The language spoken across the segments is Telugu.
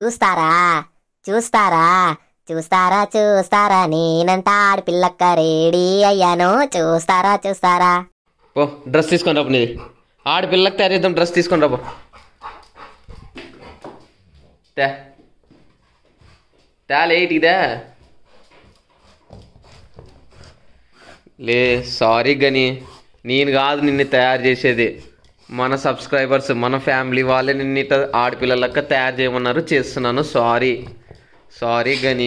చూస్తారా చూస్తారా చూస్తారా చూస్తారా నేనంత ఆడపిల్లక్క రెడీ అయ్యాను చూస్తారా చూస్తారా ఓ డ్రెస్ తీసుకొని రాపు నీది ఆడపిల్లకి తయారు చేద్దాం డ్రెస్ తీసుకొని రాపు తే తేలే ఇటుకిదే లే సారీ గని నేను కాదు నిన్ను తయారు చేసేది మన సబ్స్క్రైబర్స్ మన ఫ్యామిలీ వాళ్ళే నిన్ను ఇట్లా ఆడపిల్లలక్క తయారు చేయమన్నారు చేస్తున్నాను సారీ సారీ గని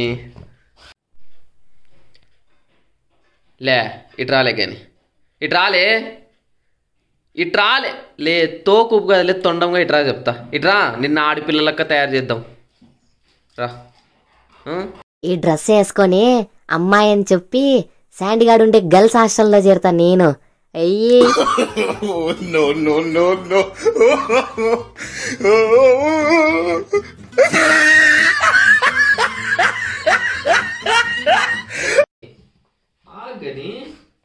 లే ఇటు రాలే గని ఇటు రాలే ఇటు రాలే లే తోకు కదా లే తొండంగా ఇటు రా చెప్తా ఇటు రా నిన్న ఆడపిల్లలక్క తయారు చేద్దాం రా ఆ? ఈ డ్రెస్ వేసుకొని అమ్మాయి అని చెప్పి శాండీగాడు ఉండే గర్ల్స్ హాస్టల్లో చేరుతా నేను అయ్యి no, no, no, no. ఆగని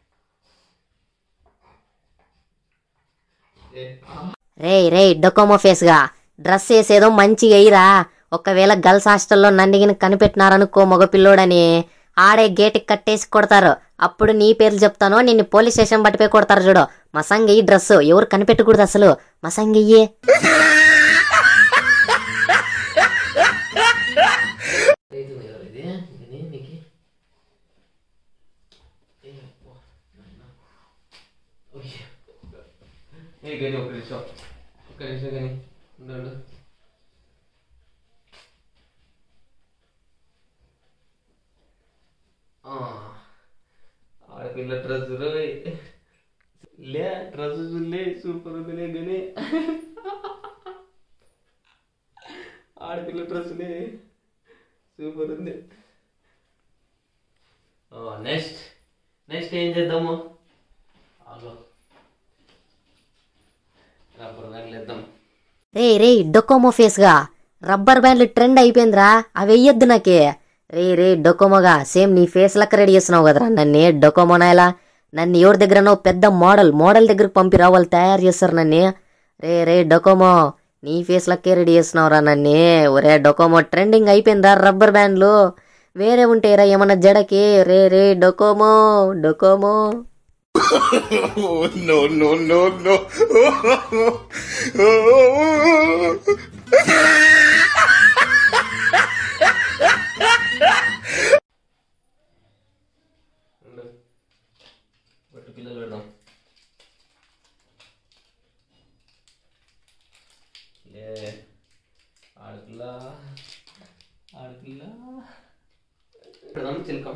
ఏ, రేయ్ రేయ్ డొకోమో ఫేస్ గా డ్రెస్ వేసేదో మంచిగా ఎయ్యిరా ఒకవేళ గర్ల్స్ హాస్టల్లో నందిగిన కనిపెట్టినారనుకో మగ పిల్లోడని ఆడే గేటుకి కట్టేసి కొడతారు అప్పుడు నీ పేర్లు చెప్తాను నిన్ను పోలీస్ స్టేషన్ పట్టిపోయి కొడతారు చూడు మసంగి ఈ డ్రెస్ ఎవరు కనిపెట్టకూడదు అసలు మసంగియ్యి ఇది ఎవరు ఇది? ఇది నీకు? ఏ, అబ్బా, నాయనా. ఓయ్. ఏ గని ఒక నిమిషం ఒక నిమిషం గని ఉండు, ఉండు. ఆ, ఆడపిల్ల డ్రెస్ లే డ్రెస్ లే సూపర్ ఉందిలే గని ఆడపిల్ల డ్రెస్లే సూపర్ ఉంది నెక్స్ట్ నెక్స్ట్ ఏం చేద్దాము ఆగో రబ్బర్ బ్యాండ్లు వేద్దాం రేయ్ రేయ్ డొకోమో ఫేస్ గా రబ్బర్ బ్యాండ్లు ట్రెండ్ అయిపోయిందిరా అవి వెయ్యొద్దు నాకే రే రే డొకోమోగా సేమ్ నీ ఫేస్ లెక్క రెడీ చేస్తున్నావు కదరా నన్ను డొకోమోనా ఇలా నన్ను ఎవరి దగ్గరనో పెద్ద మోడల్ మోడల్ దగ్గరకు పంపిరా వాళ్ళు తయారు చేస్తారు నన్ను రే రే డొకోమో నీ ఫేస్ లెక్కే రెడీ చేస్తున్నావురా నన్ను ఒరే డొకోమో ట్రెండింగ్ అయిపోయిందా రబ్బర్ బ్యాండ్లు వేరే ఉంటేరా ఏమన్నా జడకి రే రే Docomo Docomo Oh, no, no, no, no. ఉండు. బట్టు పిల్లలు పెడదాం లే ఆడపిల్ల ఆడపిల్ల పెడదాం చిలకం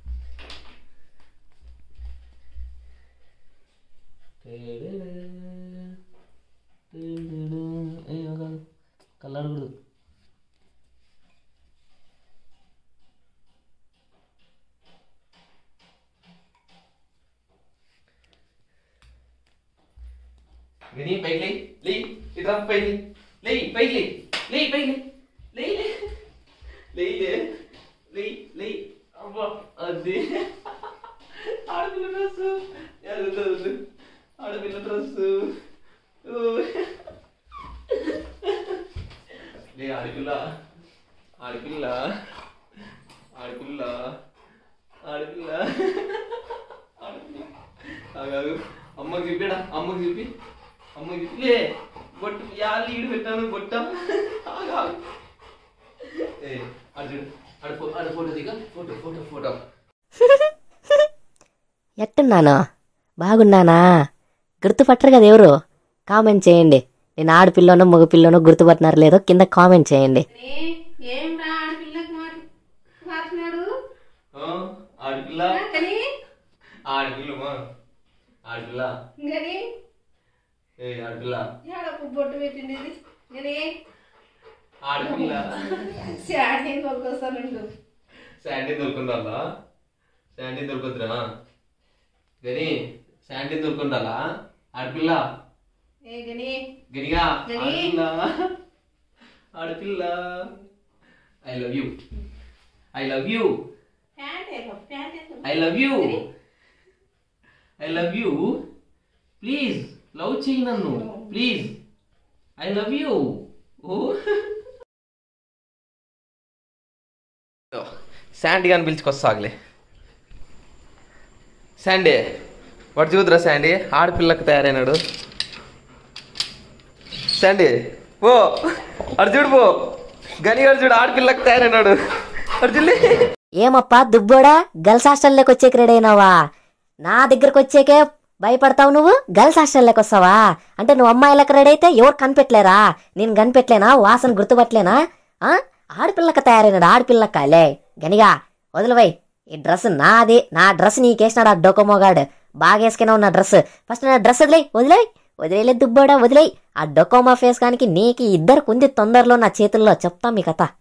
కల్లాడకూడదు విని పైకి లే లే ఇట్రా పైకి లే పైకి లే లే పైకి లే లే లే లే లే అబ్బా అది ఆడపిల్ల డ్రెస్ వద్దు ఆడపిల్ల డ్రెస్ లే ఆడపిల్ల ఆడపిల్ల ఆడపిల్ల ఆడపిల్ల ఆడపిల్ల ఆగాగు అమ్మకి చూపిడా అమ్మకి చూపి అమ్మకి చూపి లే బొట్టు యాళ్ళు ఈడు పెట్టాను బొట్ట ఆగాగు ఏ అడు చూడు అడు ఫో అడు ఫోటో దిగా ఫోటో ఫోటో ఫోటో ఎట్టున్నాను బాగున్నానా గుర్తుపట్టరు కదా ఎవరు కామెంట్ చేయండి నేను ఆడపిల్లనో మగపిల్లనో గుర్తుపట్టినారు లేదో కింద కామెంట్ చేయండి ఏం రా ఆడపిల్లకి మాట మాట్లాడు ఆడపిల్ల కానీ ఆడపిల్లమా ఆడపిల్ల ఇంకని ఏ ఆడపిల్ల ఏడప్పు బొట్టు పెట్టింది ఇది ఇంకని ఆడపిల్ల శాడీ పట్టుకొస్తానుండు శాండీ దొరుకుండాలా శాండీ దొరుకుతురా గని శాండీ దొరుకుండాలా ఆడపిల్ల ఏ గని గనిగా గని. ఆడపిల్ల ఆడపిల్ల I love you I love you pant వేసుకో ప్యాంట్ వేసుకో I love you I love you please love చేయి నన్ను ప్లీజ్ ఐ లవ్ యూ ఓ శాండీ అని పిలుచుకొస్తాగులే శాండీ వాడు చూదురా శాండీ ఆడపిల్లకు తయారైనాడు శాండీ పో అడు చూడు పో గనిగాడు చూడు ఆడపిల్లకు తయారైనాడు అడు చూడలే ఏమప్పా దుబ్బోడా గర్ల్స్ హాస్టల్లోకి వచ్చేకి రెడీ అయినావా నా దగ్గరకు వచ్చేకే భయపడతావు నువ్వు గర్ల్స్ హాస్టల్లోకి వస్తావా అంటే నువ్వు అమ్మాయిలకు రెడీ అయితే ఎవరు కనిపెట్టలేరా నేను కనిపెట్టలేనా వాసన గుర్తుపట్టలేనా ఆ ఆడపిల్లక తయారైనాడు ఆడపిల్లక్క లే గనిగా వదిలివై ఈ డ్రెస్ నాది నా డ్రెస్ నీకేసినాడు ఆ డొకోమోగాడు బాగా వేసుకున్నావు నా డ్రెస్ ఫస్ట్ నా డ్రెస్ వదిలేయ్ వదిలేయ్ వదిలేలే దుబ్బోడా వదిలేయ్ ఆ డొకోమో ఫేస్ కానికి నీకు ఇద్దరికి ఉంది తొందరలో నా చేతుల్లో చెప్తా మీ కథ